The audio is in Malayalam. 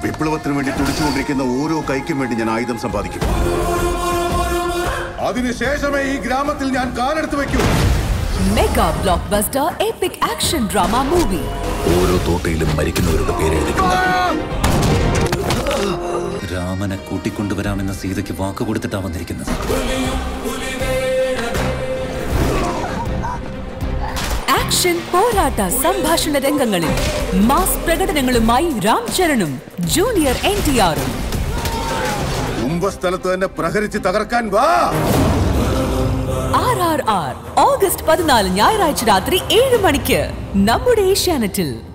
വിപ്ലവത്തിന് വേണ്ടി തുടിച്ചുകൊണ്ടിരിക്കുന്ന ഓരോ കൈക്കും വേണ്ടി ഞാൻ ആയുധം സമ്പാദിക്കും അതിനുശേഷമേ ഈ ഗ്രാമത്തിൽ ഞാൻ കാലെടുത്ത് വെക്കൂ mega blockbuster epic action drama movie ഓരോ തോട്ടയിലും മരിക്കുന്നവരുടെ പേരെഴുതിട്ടുണ്ട് രാമനെ കൂട്ടിക്കൊണ്ടുവരാമെന്ന സീതയ്ക്ക് വാക്ക് കൊടുത്തിട്ടാ വന്നിരിക്കുന്നത് ആക്ഷൻ പോരാട്ട സംഭാഷണ രംഗങ്ങളിൽ മാസ് പ്രകടനങ്ങളുമായി രാം ചരണും ജൂനിയർ എൻ ടി ആറും കുംഭസ്ഥലത്ത് തന്നെ പ്രഹരിച്ച് തകർക്കാൻ വാ ആർ ആർ ആർ ഓഗസ്റ്റ് പതിനാല് ഞായറാഴ്ച രാത്രി ഏഴ് മണിക്ക് നമ്മുടെ ഏഷ്യാനെറ്റിൽ